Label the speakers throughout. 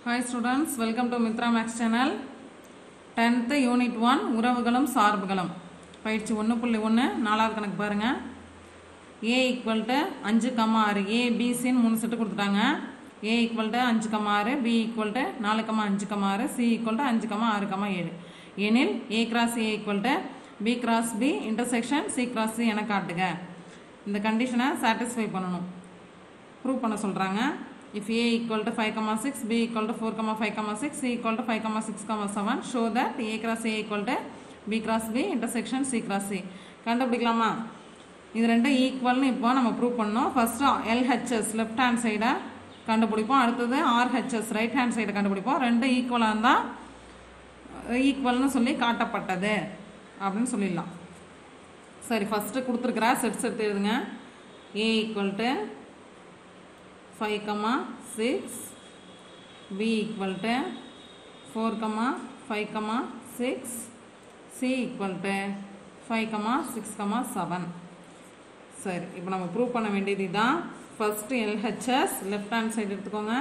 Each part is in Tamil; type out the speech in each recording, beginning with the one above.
Speaker 1: hi students welcome to Mithra maths channel tenth unit one உறவுகளும் சார்புகளும் பயிற்சி ஒன்று புள்ளி ஒன்று நாலாவது கணக்கு பாருங்கள் ஏ ஈக்குவல் டு அஞ்சு கம்மா ஆறு ஏ பிசின்னு மூணு செட்டு கொடுத்துட்டாங்க ஏ ஈக்குவல் டு அஞ்சு கம்மா ஆறு பி ஈக்குவல் டு நாலு கம்மா அஞ்சு கம்மா ஆறு சி ஈக்குவல் டு அஞ்சு கம்மா ஆறு கம்மா ஏழு எனில் A cross A equal to B cross B intersection C cross C என காட்டுக இந்த கண்டிஷனை சாட்டிஸ்ஃபை பண்ணணும் ப்ரூவ் பண்ண சொல்கிறாங்க if A equal to five comma six B equal to four comma five comma six C equal to five comma six comma seven show that A cross A equal to B cross B intersection C cross C கண்டுபிடிக்கலாமா இது ரெண்டும் ஈக்குவல்னு இப்போ நம்ம ப்ரூவ் பண்ணோம் ஃபஸ்ட்டு எல்ஹெச்எஸ் லெஃப்ட் ஹேண்ட் சைடை கண்டுபிடிப்போம் அடுத்தது ஆர்ஹெச்எஸ் ரைட் ஹேண்ட் சைடை கண்டுபிடிப்போம் ரெண்டும் ஈக்குவலாக இருந்தால் ஈக்குவல்னு சொல்லி காட்டப்பட்டது அப்படின்னு சொல்லிடலாம் சரி ஃபஸ்ட்டு கொடுத்துருக்குற செட்ஸ் எடுத்து எழுதுங்க A equal to five comma six B equal to four comma five comma six C equal to five comma six comma seven சரி இப்போ நம்ம ப்ரூவ் பண்ண வேண்டியது தான் first LHS left hand side எடுத்துக்கோங்க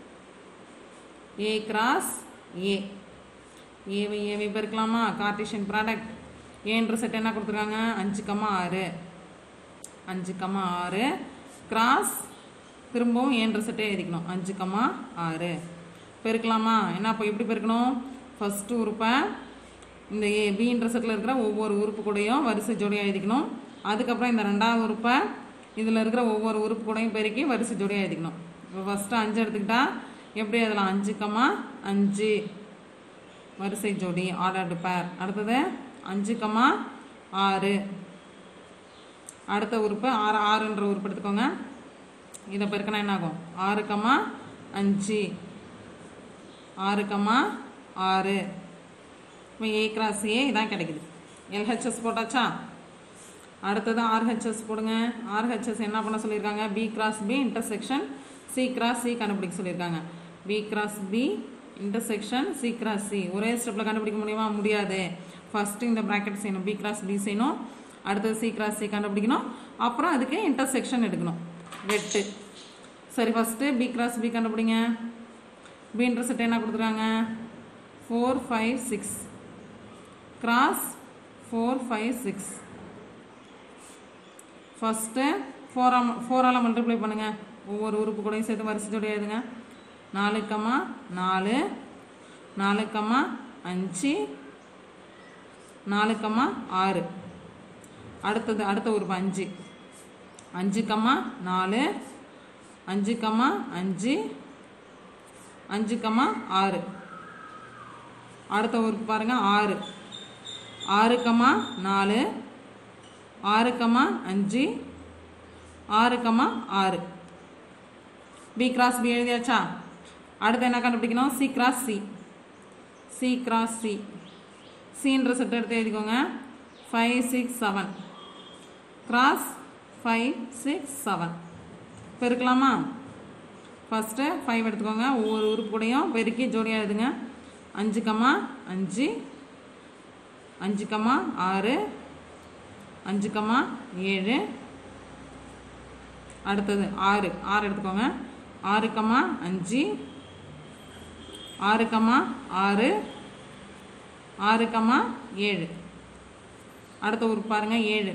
Speaker 1: ஏ கிராஸ் ஏ ஏவை ஏவை பெருக்கலாமா கார்டிஷியன் ப்ராடக்ட் ஏன்ற செட் என்ன கொடுத்துருக்காங்க அஞ்சு கம்மா ஆறு அஞ்சு கம்மா ஆறு கிராஸ் திரும்பவும் ஏன்ற செட்டே எழுதிக்கணும் அஞ்சு கம்மா ஆறு பெருக்கலாமா என்ன இப்போ எப்படி பெருக்கணும் ஃபஸ்ட்டு உறுப்பை இந்த ஏ பின்ற செட்டில் இருக்கிற ஒவ்வொரு உறுப்பு கூடயும் வரிசை ஜோடியாக எழுதிக்கணும் அதுக்கப்புறம் இந்த ரெண்டாவது உறுப்பை இதில் இருக்கிற ஒவ்வொரு உறுப்பு கூடயும் பெருக்கி வரிசை ஜோடியாக எழுதிக்கணும் இப்போ ஃபஸ்ட்டு அஞ்சு எடுத்துக்கிட்டா எப்படி எழுதலாம் அஞ்சு கம்மா அஞ்சு வரிசை ஜோடி ஆர்டர்டு பேர் அடுத்தது அஞ்சு கம்மா ஆறு அடுத்த உறுப்பு ஆறு ஆறுன்ற உறுப்பு எடுத்துக்கோங்க இதை பெருக்கினா என்ன ஆகும் ஆறு கம்மா அஞ்சு ஆறு கம்மா ஆறு இப்போ ஏ கிராஸ் ஏ இதான் கிடைக்குது எல்ஹெச்எஸ் போட்டாச்சா அடுத்தது ஆர்ஹெச்எஸ் போடுங்க ஆர்ஹெச்எஸ் என்ன பண்ண சொல்லியிருக்காங்க B cross B intersection C cross C கண்டுபிடிக்க சொல்லியிருக்காங்க B cross B intersection C cross C ஒரே ஸ்டெப்பில் கண்டுபிடிக்க முடியுமா முடியாது ஃபஸ்ட்டு இந்த ப்ராக்கெட் செய்யணும் பி கிராஸ் பி செய்யணும் அடுத்தது சி கிராஸ் சி கண்டுபிடிக்கணும் அப்புறம் அதுக்கு இன்டர்செக்ஷன் எடுக்கணும் வெட்டு சரி ஃபஸ்ட்டு பி கிராஸ் பி கண்டுபிடிங்க பி இன்டர்செக்ட் என்ன கொடுத்துருக்காங்க four five six cross four five six first ஃபோராம் ஃபோரால் மல்டிப்ளை பண்ணுங்கள் ஒவ்வொரு உறுப்பு கூடயும் சேர்த்து வரிசை ஜோடியாக எழுதுங்க நாலு கம்மா நாலு நாலு கம்மா அஞ்சு நாலு கம்மா ஆறு அடுத்தது அடுத்த உறுப்பு அஞ்சு அஞ்சு கம்மா நாலு அஞ்சு கம்மா அஞ்சு அஞ்சு கம்மா ஆறு அடுத்த உறுப்பு பாருங்கள் ஆறு ஆறு கம்மா நாலு ஆறு கம்மா அஞ்சு ஆறு கம்மா ஆறு பி கிராஸ் பி எழுதியாச்சா அடுத்து என்ன கண்டுபிடிக்கணும் C cross C C cross C சின்ற செட் எடுத்து எழுதிக்கோங்க five six seven cross five six seven பெருக்கலாமா ஃபஸ்ட்டு ஃபைவ் எடுத்துக்கோங்க ஒவ்வொரு உறுப்பு கூடயும் பெருக்கி ஜோடியாக எழுதுங்க அஞ்சு கம்மா அஞ்சு அஞ்சு கம்மா ஆறு அஞ்சு கம்மா ஏழு அடுத்தது ஆறு ஆறு எடுத்துக்கோங்க ஆறு கம்மா அஞ்சு ஆறு கம்மா ஆறு ஆறு கம்மா ஏழு அடுத்த உறுப்பு பாருங்க ஏழு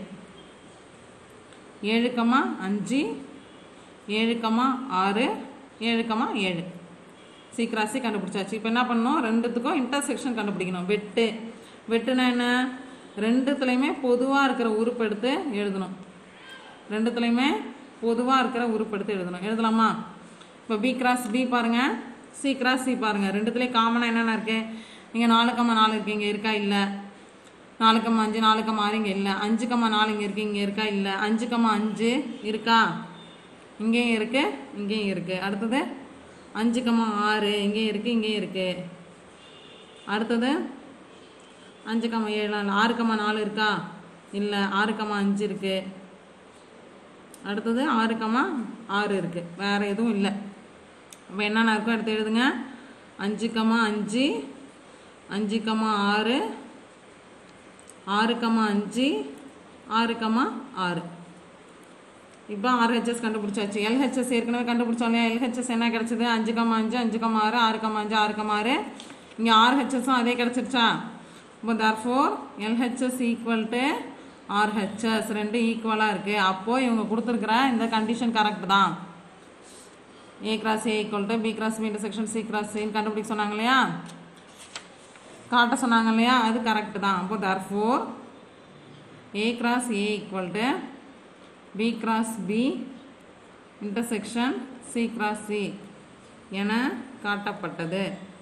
Speaker 1: ஏழு கம்மா அஞ்சு ஏழு கம்மா ஆறு ஏழு கம்மா ஏழு சீக்கிராசி கண்டுபிடிச்சாச்சு இப்போ என்ன பண்ணணும் ரெண்டுத்துக்கும் இன்டர்செக்ஷன் கண்டுபிடிக்கணும் வெட்டு வெட்டுனா என்ன ரெண்டுத்துலேயுமே பொதுவாக இருக்கிற உறுப்பு எடுத்து எழுதணும் ரெண்டுத்துலேயுமே பொதுவாக இருக்கிற உறுப்பு எடுத்து எழுதணும் எழுதலாமா இப்போ பி கிராஸ் பி பாருங்கள் சி கிராஸ் சி பாருங்கள் ரெண்டுத்துலேயும் காமனாக என்னென்ன இருக்குது இங்கே நாலு கம்மா நாலு இருக்குது இங்கே இருக்கா இல்லை நாலு கம்மா அஞ்சு நாலு கம்மா ஆறு இங்கே இல்லை அஞ்சு கம்மா நாலு இங்கே இருக்குது இங்கே இருக்கா இல்லை அஞ்சு கம்மா அஞ்சு இருக்கா இங்கேயும் இருக்குது இங்கேயும் இருக்குது அடுத்தது அஞ்சு கம்மா ஆறு இங்கேயும் இருக்குது இங்கேயும் இருக்குது அடுத்தது அஞ்சு கம்மா ஏழு நாலு ஆறு கம்மா நாலு இருக்கா இல்லை ஆறு கம்மா அஞ்சு இருக்குது அடுத்தது ஆறு கம்மா ஆறு இருக்குது வேறு எதுவும் இல்லை அப்போ என்னென்ன இருக்கோ எடுத்து எழுதுங்க அஞ்சு கம்மா அஞ்சு அஞ்சு கம்மா ஆறு ஆறு கம்மா அஞ்சு ஆறு கம்மா ஆறு இப்போ ஆர்ஹெச்எஸ் கண்டுபிடிச்சாச்சு எல்ஹெச்எஸ் ஏற்கனவே கண்டுபிடிச்சோம் இல்லையா எல்ஹெச்எஸ் என்ன கிடச்சிது அஞ்சு கம்மா அஞ்சு அஞ்சு கம்மா ஆறு ஆறு கம்மா அஞ்சு ஆறு கம்மா ஆறு இங்கே ஆர்ஹெச்எஸும் அதே கிடச்சிருச்சா இப்போ therefore LHS equal to RHS ரெண்டு ஈக்குவலாக இருக்குது அப்போது இவங்க கொடுத்துருக்குற இந்த கண்டிஷன் கரெக்ட் தான் A cross A equal to B cross B intersection C cross சின்னு கண்டுபிடிக்க சொன்னாங்க இல்லையா காட்ட சொன்னாங்க இல்லையா அது கரெக்ட் தான் அப்போ therefore A cross A equal to B cross B intersection C cross C என காட்டப்பட்டது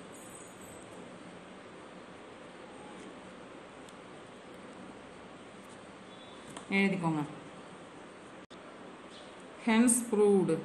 Speaker 1: எழுதிக்கோங்க ஹென்ஸ் ப்ரூவ்டு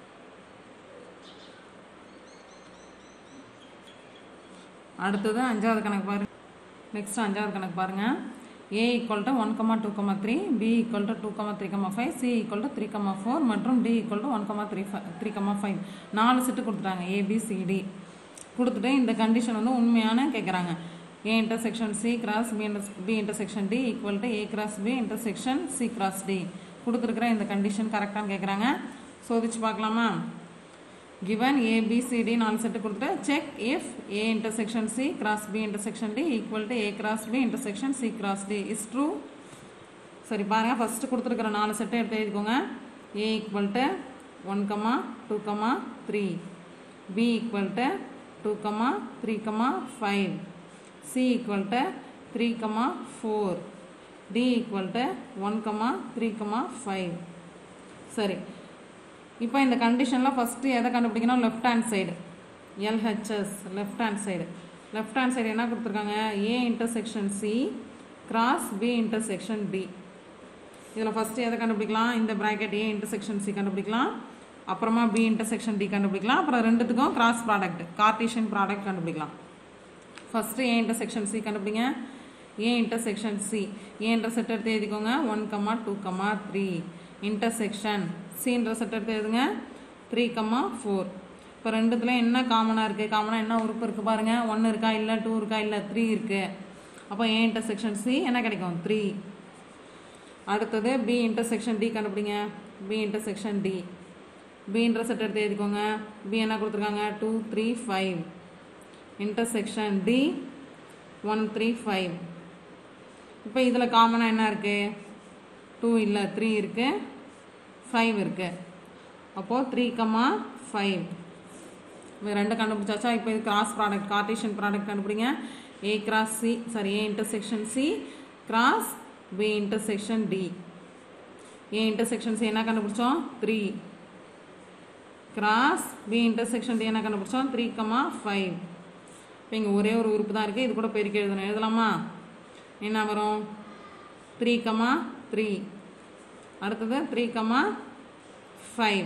Speaker 1: அடுத்தது அஞ்சாவது கணக்கு பாருங்க நெக்ஸ்ட் அஞ்சாவது கணக்கு பாருங்க A equal to one comma two comma three B equal to two comma three comma five C equal to three comma four மற்றும் D equal to one comma three three comma five நாலு செட்டு கொடுத்துட்டாங்க ஏபிசிடி கொடுத்துட்டு இந்த கண்டிஷன் வந்து உண்மையான கேட்குறாங்க A intersection C cross B inter B intersection D equal to A cross B intersection C cross D கொடுத்துருக்குற இந்த கண்டிஷன் கரெக்டானு கேட்குறாங்க சோதிச்சு பார்க்கலாமா given a b c d நாலு செட்டு கொடுத்துட்டு check if a intersection c cross b intersection d equal to a cross b intersection c cross d is true சரி பாருங்க ஃபர்ஸ்ட் கொடுத்துருக்குற நாலு செட்டை எடுத்து எழுதிக்கோங்க a equal to one comma two comma three b equal to two comma three comma five c equal to three comma four d equal to one comma three comma five சரி இப்போ இந்த கண்டிஷனில் ஃபஸ்ட்டு எதை கண்டுபிடிக்கணும் left hand side LHS left hand side left hand side என்ன கொடுத்துருக்காங்க A intersection C cross B intersection D இதில் ஃபஸ்ட்டு எதை கண்டுபிடிக்கலாம் இந்த ப்ராக்கெட் ஏ இன்டர்செக்ஷன் சி கண்டுபிடிக்கலாம் அப்புறமா பி இன்டர்செக்ஷன் டி கண்டுபிடிக்கலாம் அப்புறம் ரெண்டுத்துக்கும் கிராஸ் ப்ராடக்ட் கார்டீஷியன் ப்ராடக்ட் கண்டுபிடிக்கலாம் ஃபஸ்ட்டு ஏ இன்டர்செக்ஷன் சி கண்டுபிடிங்க A intersection C A intersect எடுத்து எழுதிக்கோங்க one comma two comma three intersection சின்ற செட் எடுத்து எழுதுங்க த்ரீ கமா ஃபோர் இப்போ ரெண்டுத்துல என்ன காமனாக இருக்குது காமனாக என்ன உறுப்பு இருக்குது பாருங்கள் ஒன்று இருக்கா இல்லை டூ இருக்கா இல்லை த்ரீ இருக்குது அப்போ ஏ இன்டர்செக்ஷன் சி என்ன கிடைக்கும் த்ரீ அடுத்தது பி இன்டர்செக்ஷன் டி கண்டுபிடிங்க B intersection D B intersect எடுத்து எழுதிக்கோங்க பி என்ன கொடுத்துருக்காங்க two three five intersection D one three five இப்போ இதில் காமனாக என்ன இருக்குது டூ இல்லை த்ரீ இருக்குது ஃபைவ் இருக்குது அப்போது த்ரீ கமா ஃபைவ் இது ரெண்டு கண்டுபிடிச்சாச்சா இப்போ இது கிராஸ் ப்ராடக்ட் கார்டேஷன் ப்ராடக்ட் கண்டுபிடிங்க A cross C sorry A intersection C cross B intersection D A intersection C என்ன கண்டுபிடிச்சோம் three cross B intersection D என்ன கண்டுபிடிச்சோம் த்ரீ கமா ஃபைவ் இப்போ இங்கே ஒரே ஒரு உறுப்பு தான் இருக்குது இது கூட பெருக்கி எழுதணும் எழுதலாமா என்ன வரும் த்ரீ கமா த்ரீ அடுத்தது த்ரீ கமா ஃபைவ்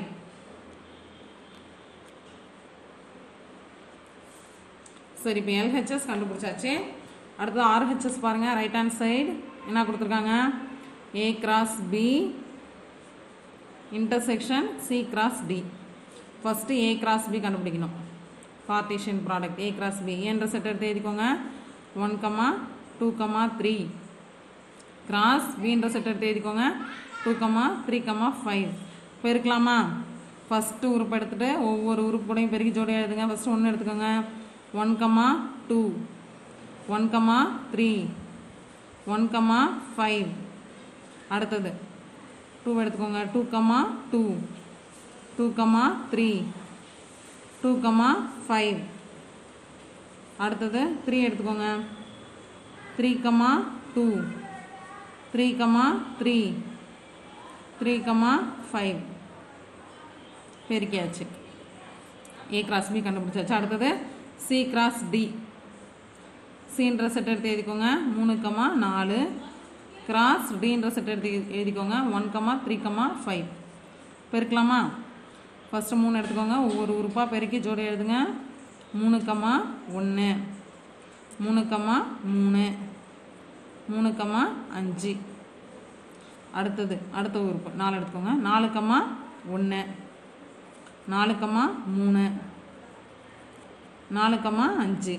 Speaker 1: சரி இப்போ எல்ஹெச்எஸ் கண்டுபிடிச்சாச்சு அடுத்தது ஆர்ஹெச்எஸ் பாருங்கள் ரைட் ஹேண்ட் சைடு என்ன கொடுத்துருக்காங்க A cross B intersection C cross D first A cross B கண்டுபிடிக்கணும் Cartesian product A cross B என்ற செட் எடுத்து எழுதிக்கோங்க one comma two comma three cross பின்ற செட் எடுத்து எழுதிக்கோங்க two comma three comma five பெருக்கலாமா ஃபஸ்ட்டு உறுப்பு எடுத்துகிட்டு ஒவ்வொரு உறுப்போடையும் பெருக்கி ஜோடியாக எழுதுங்க ஃபஸ்ட்டு ஒன்று எடுத்துக்கோங்க one comma two one comma three one comma five அடுத்தது டூ எடுத்துக்கோங்க two comma two two comma three two comma five அடுத்தது த்ரீ எடுத்துக்கோங்க three comma two three comma three three comma five பெருக்கியாச்சு ஏ கிராஸ் பி கண்டுபிடிச்சாச்சு அடுத்தது சி கிராஸ் டி சின்ற செட் எடுத்து எழுதிக்கோங்க மூணு கமா நாலு கிராஸ் டின்ற செட் எடுத்து எழுதிக்கோங்க one comma three comma five பெருக்கலாமா ஃபஸ்ட்டு மூணு எடுத்துக்கோங்க ஒவ்வொரு உறுப்பாக பெருக்கி ஜோடி எழுதுங்க மூணு கமா ஒன்று மூணு கமா மூணு மூணு கமா அஞ்சு அடுத்தது அடுத்த உறுப்பு நாலு எடுத்துக்கோங்க நாலு கமா ஒன்று நாலு கமா மூணு நாலு கமா அஞ்சு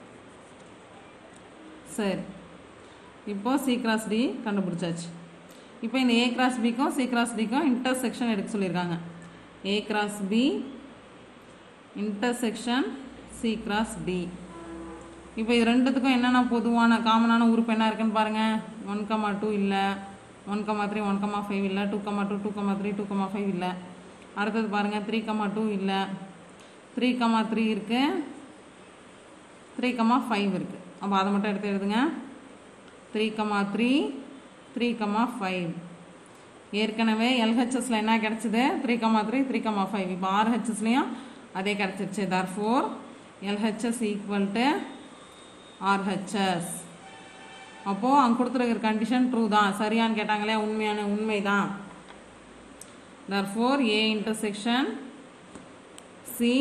Speaker 1: சரி இப்போ சி கிராஸ் டி கண்டுபிடிச்சாச்சு இப்போ இந்த ஏ கிராஸ் பிக்கும் சி கிராஸ் டிக்கும் இன்டர்செக்ஷன் எடுக்க சொல்லியிருக்காங்க A cross B intersection C cross D இப்போ இது ரெண்டுத்துக்கும் என்னென்ன பொதுவான காமனான உறுப்பு என்ன இருக்குன்னு பாருங்கள் ஒன் கமா டூ இல்லை one comma three one comma five இல்லை two comma two two comma three two comma five இல்லை அடுத்தது பாருங்கள் த்ரீ கமா டூ இல்லை த்ரீ கமா த்ரீ இருக்குது த்ரீ கமா ஃபைவ் இருக்குது அப்போ அதை மட்டும் எடுத்து எழுதுங்க three comma three three comma five ஏற்கனவே எல்ஹெச்எஸில் என்ன கிடச்சிது three comma three three comma five இப்போ ஆர்ஹெச்எஸ்லேயும் அதே கிடச்சிருச்சு therefore LHS equal to RHS அப்போது அங்கே கொடுத்துருக்கிற கண்டிஷன் ட்ரூ தான் சரியான்னு கேட்டாங்களே உண்மையான உண்மை தான் therefore A intersection C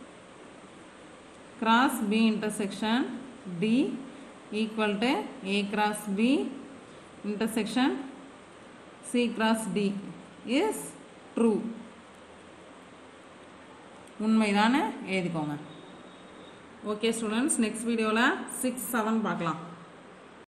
Speaker 1: cross B intersection D equal to A cross B intersection C cross D is true உண்மைதானே எழுதிக்கோங்க ஓகே ஸ்டூடெண்ட்ஸ் நெக்ஸ்ட் வீடியோவில் சிக்ஸ் செவன் பார்க்கலாம்